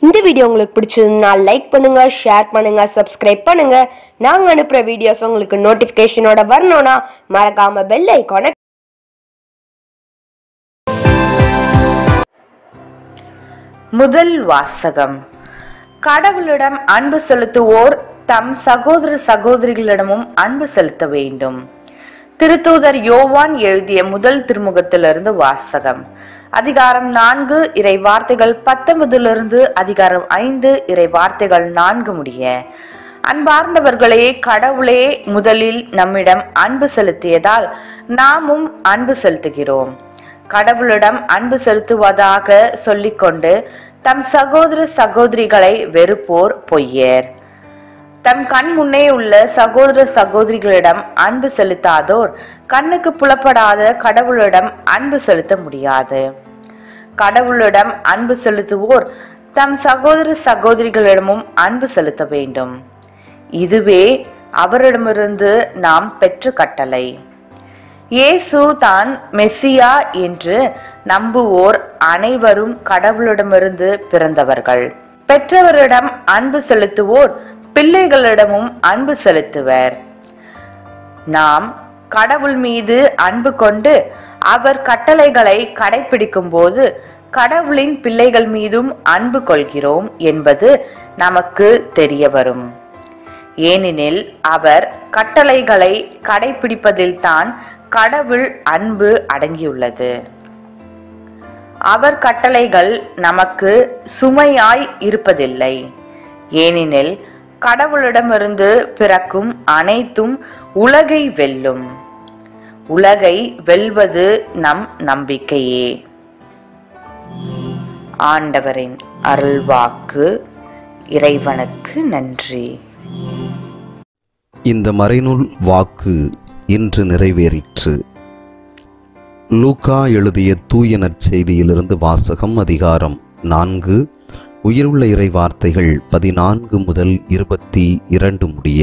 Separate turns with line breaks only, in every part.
இந்த வீடியோ உங்களுக்கு பிடிச்சதுன்னா லைக் பண்ணுங்க ஷேர் பண்ணுங்க சப்ஸ்கிரைப் பண்ணுங்க நாங்க அனுப்புற வீடியோஸ் உங்களுக்கு நோட்டிபிகேஷனோட வரணும்னா மறக்காம பெல் ஐக்கானை
முதல் வாசகம் கடவுளிடம் அன்பு செலுத்துவோர் தம் சகோதர சகோதரிகளிடமும் அன்பு செலுத்த வேண்டும் திருத்தூதர் யோவான் எழுதிய முதல் திருமுகத்திலிருந்து வாசகம் அதிகாரம் நான்கு இறை வார்த்தைகள் பத்தொன்பதிலிருந்து அதிகாரம் ஐந்து இறை வார்த்தைகள் நான்கு முடிய அன்பார்ந்தவர்களே கடவுளே முதலில் நம்மிடம் அன்பு செலுத்தியதால் நாமும் அன்பு செலுத்துகிறோம் கடவுளிடம் அன்பு செலுத்துவதாக சொல்லிக்கொண்டு தம் சகோதர சகோதரிகளை வெறுப்போர் பொய்யர் தம் கண் முன்னே உள்ள சகோதர சகோதரிகளிடம் அன்பு செலுத்தாதோர் கண்ணுக்கு புலப்படாத கடவுளிடம் அன்பு செலுத்த முடியாது கடவுளிடம் அன்பு செலுத்துவோர் தம் சகோதர சகோதரிகளிடமும் அன்பு செலுத்த வேண்டும் இதுவே அவரிடமிருந்து நாம் பெற்ற கட்டளை இயேசு தான் மெஸ்ஸியா என்று நம்புவோர் அனைவரும் கடவுளிடமிருந்து பிறந்தவர்கள் பெற்றவரிடம் அன்பு செலுத்துவோர் பிள்ளைகளிடமும் அன்பு செலுத்துவர் நாம் கடவுள் மீது அன்பு கொண்டு அவர் கட்டளைகளை கடைபிடிக்கும் போது கடவுளின் பிள்ளைகள் மீதும் அன்பு கொள்கிறோம் என்பது நமக்கு தெரிய வரும் ஏனெனில் அவர் கட்டளைகளை கடைபிடிப்பதில்தான் கடவுள் அன்பு அடங்கியுள்ளது அவர் கட்டளைகள் நமக்கு சுமையாய் இருப்பதில்லை ஏனெனில் கடவுளிடமிருந்து பிறக்கும் அனைத்தும் உலகை வெல்லும் உலகை வெல்வது நம் நம்பிக்கையே ஆண்டவரின் அருள்வாக்கு இறைவனுக்கு நன்றி
இந்த மறைநூல் வாக்கு இன்று நிறைவேறிற்று லூக்கா எழுதிய தூய நற்செய்தியிலிருந்து வாசகம் அதிகாரம் நான்கு உயிருள்ள இறை வார்த்தைகள் பதினான்கு முதல் இருபத்தி இரண்டு முடிய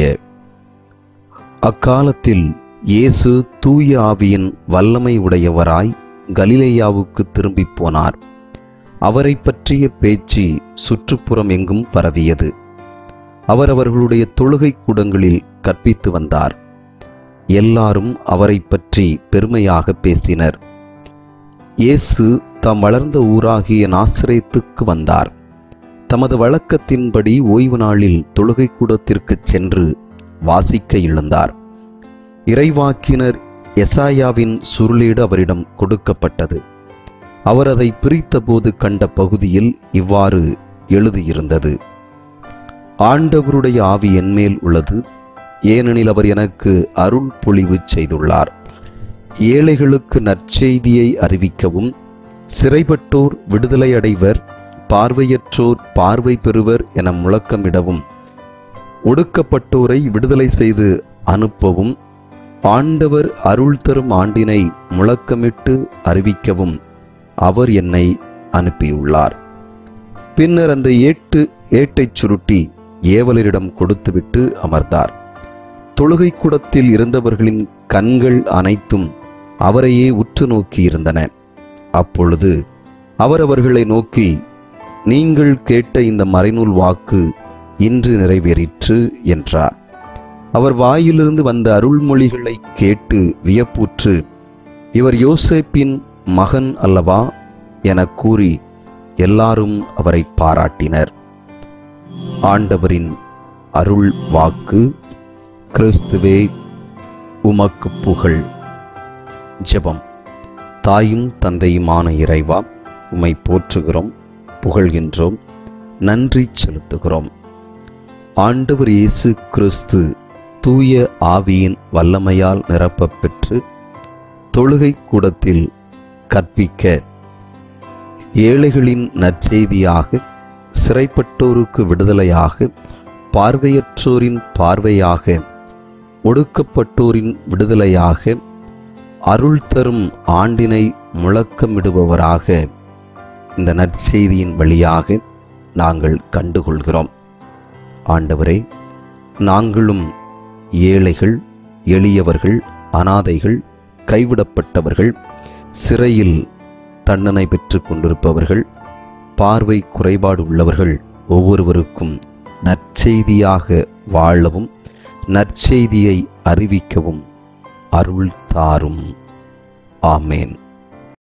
அக்காலத்தில் இயேசு தூய ஆவியின் வல்லமை உடையவராய் கலிலேயாவுக்கு திரும்பிப் போனார் அவரை பற்றிய பேச்சு சுற்றுப்புறம் எங்கும் பரவியது அவர் அவர்களுடைய தொழுகை கூடங்களில் கற்பித்து வந்தார் எல்லாரும் அவரை பற்றி பெருமையாக பேசினர் இயேசு தாம் வளர்ந்த ஊராகிய நாசிரேத்துக்கு வந்தார் தமது வழக்கத்தின்படி ஓய்வு நாளில் தொழுகை கூடத்திற்குச் சென்று வாசிக்க எழுந்தார் இறைவாக்கினர் எசாயாவின் சுருளீடு அவரிடம் கொடுக்கப்பட்டது அவர் அதை பிரித்தபோது கண்ட பகுதியில் இவ்வாறு எழுதியிருந்தது ஆண்டவருடைய ஆவி என்மேல் உள்ளது ஏனெனில் அவர் எனக்கு அருள் பொழிவு செய்துள்ளார் ஏழைகளுக்கு நற்செய்தியை அறிவிக்கவும் சிறைப்பட்டோர் விடுதலை அடைவர் பார்வையற்றோர் பார்வை பெறுவர் என முழக்கமிடவும் ஒடுக்கப்பட்டோரை விடுதலை செய்து அனுப்பவும் ஆண்டவர் அருள் தரும் ஆண்டினை முழக்கமிட்டு அறிவிக்கவும் அவர் என்னை அனுப்பியுள்ளார் பின்னர் அந்த ஏட்டு ஏட்டைச் சுருட்டி ஏவலரிடம் கொடுத்துவிட்டு அமர்ந்தார் தொழுகை கூடத்தில் இருந்தவர்களின் கண்கள் அனைத்தும் அவரையே உற்று நோக்கி இருந்தன அப்பொழுது அவர் அவர்களை நோக்கி நீங்கள் கேட்ட இந்த மறைநூல் வாக்கு இன்று நிறைவேறிற்று என்றார் அவர் வாயிலிருந்து வந்த அருள்மொழிகளை கேட்டு வியப்புற்று இவர் யோசேப்பின் மகன் அல்லவா எனக் கூறி எல்லாரும் அவரை பாராட்டினர் ஆண்டவரின் அருள் வாக்கு கிறிஸ்துவே உமக்கு புகழ் ஜெபம் தாயும் தந்தையுமான இறைவா உம்மை போற்றுகிறோம் புகழ்கின்றோம் நன்றி செலுத்துகிறோம் ஆண்டவர் இயேசு கிறிஸ்து தூய ஆவியின் வல்லமையால் நிரப்பப் பெற்று தொழுகை கூடத்தில் கற்பிக்க ஏழைகளின் நற்செய்தியாக சிறைப்பட்டோருக்கு விடுதலையாக பார்வையற்றோரின் பார்வையாக ஒடுக்கப்பட்டோரின் விடுதலையாக அருள் தரும் ஆண்டினை முழக்கமிடுபவராக இந்த நற்செய்தியின் வழியாக நாங்கள் கண்டுகொள்கிறோம் ஆண்டவரே நாங்களும் ஏழைகள் எளியவர்கள் அனாதைகள் கைவிடப்பட்டவர்கள் சிறையில் தண்டனை பெற்றுக் கொண்டிருப்பவர்கள் பார்வை குறைபாடு உள்ளவர்கள் ஒவ்வொருவருக்கும் நற்செய்தியாக வாழவும் நற்செய்தியை அறிவிக்கவும் அருள் தாரும் ஆமேன்